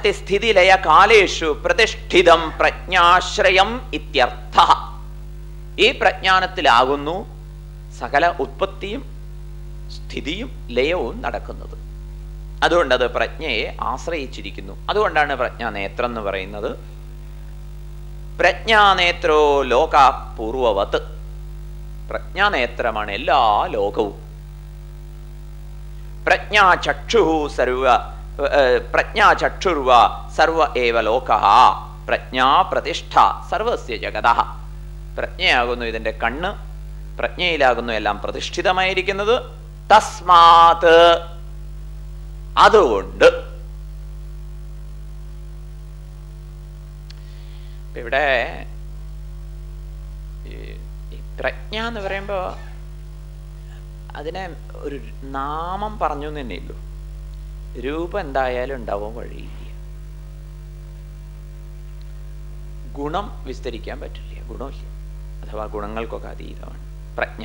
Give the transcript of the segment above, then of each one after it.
ഉത്പത്തിസ്ഥിതിലയ കാലേഷു പ്രതിഷ്ഠിതം പ്രജ്ഞാശ്രയം ഇത്യർത്ഥ ഈ പ്രജ്ഞാനത്തിലാകുന്നു സകല ഉത്പത്തിയും സ്ഥിതിയും ലയവും നടക്കുന്നത് അതുകൊണ്ട് അത് പ്രജ്ഞയെ ആശ്രയിച്ചിരിക്കുന്നു അതുകൊണ്ടാണ് പ്രജ്ഞാനേത്രം എന്ന് പറയുന്നത് പ്രജ്ഞാനേത്രോ ലോക പൂർവവത് പ്രജ്ഞാനേത്രമാണ് എല്ലാ ലോകവും പ്രജ്ഞാചക്ഷു സർവ പ്രജ്ഞാചക്ഷുർവ സർവ ഏവ ലോക പ്രജ്ഞാ പ്രതിഷ്ഠ സർവസ്യ ജഗത പ്രജ്ഞയാകുന്നു ഇതിന്റെ കണ്ണ് പ്രജ്ഞയിലാകുന്നു എല്ലാം പ്രതിഷ്ഠിതമായിരിക്കുന്നത് തസ്മാത് അതുകൊണ്ട് ഇപ്പൊ ഇവിടെ ഈ- ഈ പ്രജ്ഞ എന്ന് പറയുമ്പോ അതിനെ ഒരു നാമം പറഞ്ഞു എന്ന് തന്നെ ഉള്ളൂ രൂപം എന്തായാലും ഉണ്ടാവാൻ വഴിയില്ല ഗുണം വിസ്തരിക്കാൻ പറ്റില്ല ഗുണമില്ല അഥവാ ഗുണങ്ങൾക്കൊക്കെ അതീതമാണ് പ്രജ്ഞ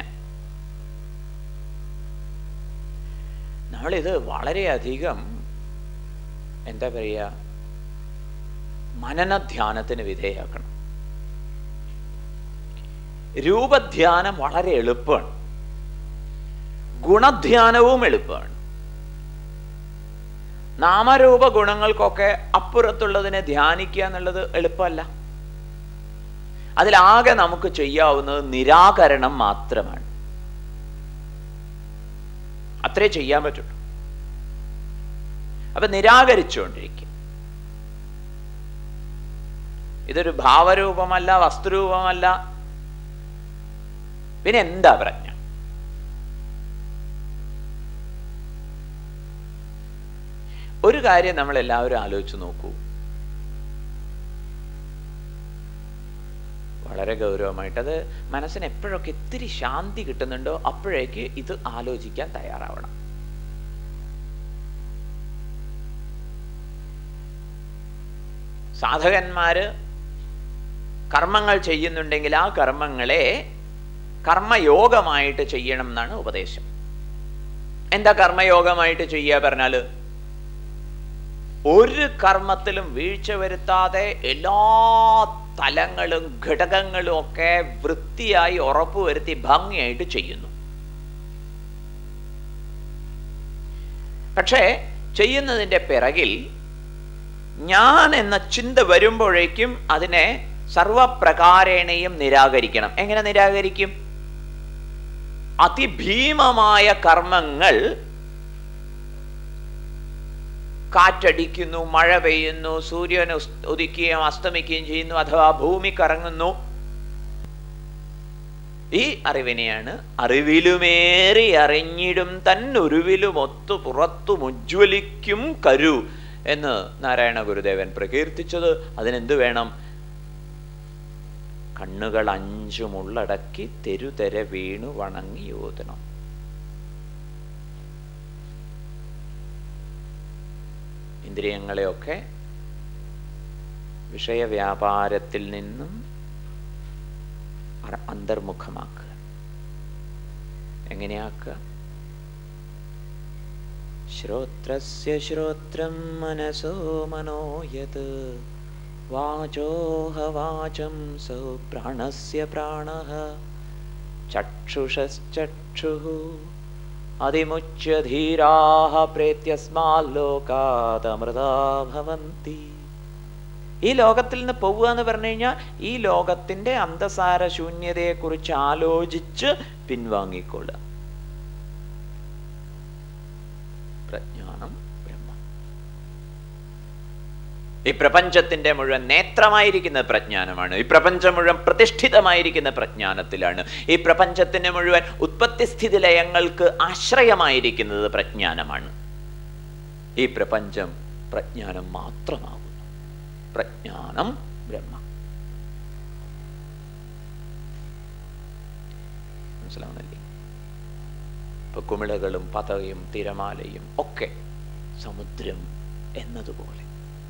നമ്മളിത് വളരെയധികം എന്താ പറയുക മനനധ്യാനത്തിന് വിധേയാക്കണം രൂപധ്യാനം വളരെ എളുപ്പമാണ് ഗുണധ്യാനവും എളുപ്പമാണ് നാമരൂപ ഗുണങ്ങൾക്കൊക്കെ അപ്പുറത്തുള്ളതിനെ ധ്യാനിക്കുക എന്നുള്ളത് എളുപ്പമല്ല അതിലാകെ നമുക്ക് ചെയ്യാവുന്നത് നിരാകരണം മാത്രമാണ് അത്രേ ചെയ്യാൻ പറ്റുള്ളൂ അപ്പൊ നിരാകരിച്ചുകൊണ്ടിരിക്കും ഇതൊരു ഭാവരൂപമല്ല വസ്തുരൂപമല്ല പിന്നെ എന്താ പ്രജ്ഞ ഒരു കാര്യം നമ്മൾ എല്ലാവരും ആലോചിച്ച് നോക്കൂ വളരെ ഗൗരവമായിട്ട് അത് മനസ്സിന് എപ്പോഴൊക്കെ ഇത്തിരി ശാന്തി കിട്ടുന്നുണ്ടോ അപ്പോഴേക്ക് ഇത് ആലോചിക്കാൻ തയ്യാറാവണം സാധകന്മാര് കർമ്മങ്ങൾ ചെയ്യുന്നുണ്ടെങ്കിൽ ആ കർമ്മങ്ങളെ കർമ്മയോഗമായിട്ട് ചെയ്യണം എന്നാണ് ഉപദേശം എന്താ കർമ്മയോഗമായിട്ട് ചെയ്യുക പറഞ്ഞാല് ഒരു കർമ്മത്തിലും വീഴ്ച വരുത്താതെ എല്ലാ തലങ്ങളും ഘടകങ്ങളും ഒക്കെ വൃത്തിയായി ഉറപ്പുവരുത്തി ഭംഗിയായിട്ട് ചെയ്യുന്നു പക്ഷേ ചെയ്യുന്നതിൻ്റെ പിറകിൽ ഞാൻ എന്ന ചിന്ത വരുമ്പോഴേക്കും അതിനെ സർവപ്രകാരേണയും നിരാകരിക്കണം എങ്ങനെ നിരാകരിക്കും അതിഭീമമായ കർമ്മങ്ങൾ കാറ്റടിക്കുന്നു മഴ പെയ്യുന്നു സൂര്യൻ ഉസ്- ഉദിക്കുകയും അസ്തമിക്കുകയും ചെയ്യുന്നു അഥവാ ഭൂമി കറങ്ങുന്നു ഈ അറിവിനെയാണ് അറിവിലുമേറി അറിഞ്ഞിടും തന്നൊരുവിലും ഒത്തു പുറത്തു മുജ്വലിക്കും കരു എന്ന് നാരായണ ഗുരുദേവൻ പ്രകീർത്തിച്ചത് അതിനെന്ത് വേണം കണ്ണുകൾ അഞ്ചും ഉള്ളടക്കി തെരുതെര വീണു വണങ്ങി യോതനം ഇന്ദ്രിയങ്ങളെയൊക്കെ വിഷയവ്യാപാരത്തിൽ നിന്നും അറ- അന്തർമുഖമാക്കുക എങ്ങനെയാക്കുക ശ്രോത്രസ്യ ശ്രോത്രം മനസോ മനോയത് വാചോഹ വാചം സോ പ്രാണസ്യ പ്രാണഃ ചക്ഷുഷശ്ചക്ഷുഃ അതിമുച്യ ധീരാः പ്രേത്യസ്മാല്ലോകാതമൃതാ ഭവന്തി ഈ ലോകത്തിൽ നിന്ന് പോവുക എന്ന് പറഞ്ഞു കഴിഞ്ഞാൽ ഈ ലോകത്തിന്റെ അന്തസാര ശൂന്യതയെക്കുറിച്ച് ആലോചിച്ച് പിൻവാങ്ങിക്കൊള്ളുക പ്രജ്ഞാനം ബ്രഹ്മം ഈ പ്രപഞ്ചത്തിന്റെ മുഴുവൻ നേത്രമായിരിക്കുന്ന പ്രജ്ഞാനമാണ് ഈ പ്രപഞ്ചം മുഴുവൻ പ്രതിഷ്ഠിതമായിരിക്കുന്ന പ്രജ്ഞാനത്തിലാണ് ഈ പ്രപഞ്ചത്തിന്റെ മുഴുവൻ ഉത്പത്തിസ്ഥിതി ലയങ്ങൾക്ക് ആശ്രയമായിരിക്കുന്നത് പ്രജ്ഞാനമാണ് ഈ പ്രപഞ്ചം പ്രജ്ഞാനം മാത്രമാകുന്നു പ്രജ്ഞാനം ബ്രഹ്മ മനസ്സിലാവുന്നില്ലേ ഇപ്പൊ കുമിളകളും പതയും തിരമാലയും ഒക്കെ സമുദ്രം എന്നതുപോലെ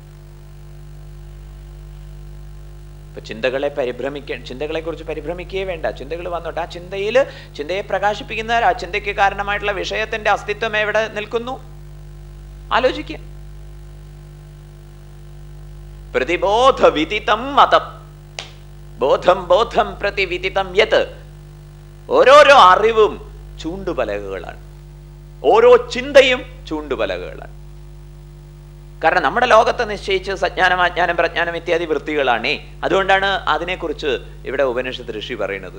ഇപ്പൊ ചിന്തകളെ പരിഭ്രമിക്ക ചിന്തകളെ കുറിച്ച് പരിഭ്രമിക്കുകയേ വേണ്ട ചിന്തകൾ വന്നോട്ടെ ആ ചിന്തയിൽ ചിന്തയെ പ്രകാശിപ്പിക്കുന്നവർ ആ ചിന്തയ്ക്ക് കാരണമായിട്ടുള്ള വിഷയത്തിന്റെ അസ്തിത്വം എവിടെ നിൽക്കുന്നു ആലോചിക്കുക പ്രതിബോധ വിദിതം മതം ബോധം ബോധം പ്രതി വിദിതം യത് ഓരോരോ അറിവും ചൂണ്ടുപലകകളാണ് ഓരോ ചിന്തയും ചൂണ്ടുപലകകളാണ് കാരണം നമ്മുടെ ലോകത്തെ നിശ്ചയിച്ച് സജ്ഞാനം അജ്ഞാനം പ്രജ്ഞാനം ഇത്യാദി വൃത്തികളാണേ അതുകൊണ്ടാണ് അതിനെക്കുറിച്ച് ഇവിടെ ഉപനിഷത്ത് ഋഷി പറയുന്നത്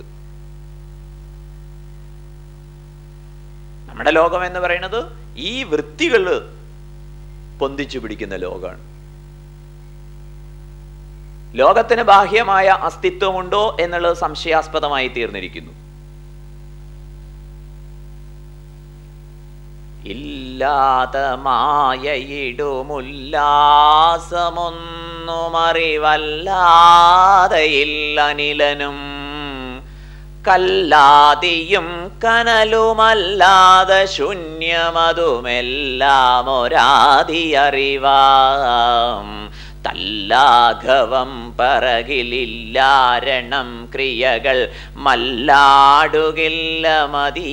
നമ്മുടെ ലോകം എന്ന് പറയുന്നത് ഈ വൃത്തികൾ പൊന്തിച്ചു പിടിക്കുന്ന ലോകമാണ് ലോകത്തിന് ബാഹ്യമായ അസ്തിത്വമുണ്ടോ എന്നുള്ളത് സംശയാസ്പദമായി തീർന്നിരിക്കുന്നു ഇല്ലാത മായയിടുമുല്ലാസമൊന്നുമറിവല്ലാതെയില്ലനിലനും കല്ലാതിയും കനലുമല്ലാതെ ശൂന്യമതുമെല്ലാം ഒരാതി അറിവാം തല്ലാഘവം പറകിലില്ലാരണം ക്രിയകൾ മല്ലാടുകില്ല മതി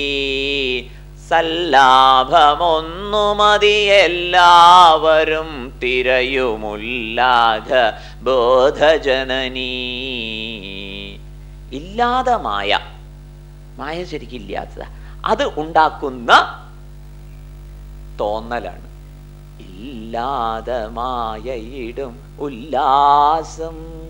സല്ലാഭമൊന്നു മതി എല്ലാവരും തിരയുമുല്ലാഘ ബോധജനനീ ഇല്ലാതെ മായ മായ ശരിക്കും ഇല്ലാത്തതാ അത് ഉണ്ടാക്കുന്ന തോന്നലാണ് ഇല്ലാതെ മായയിടും ഉല്ലാസം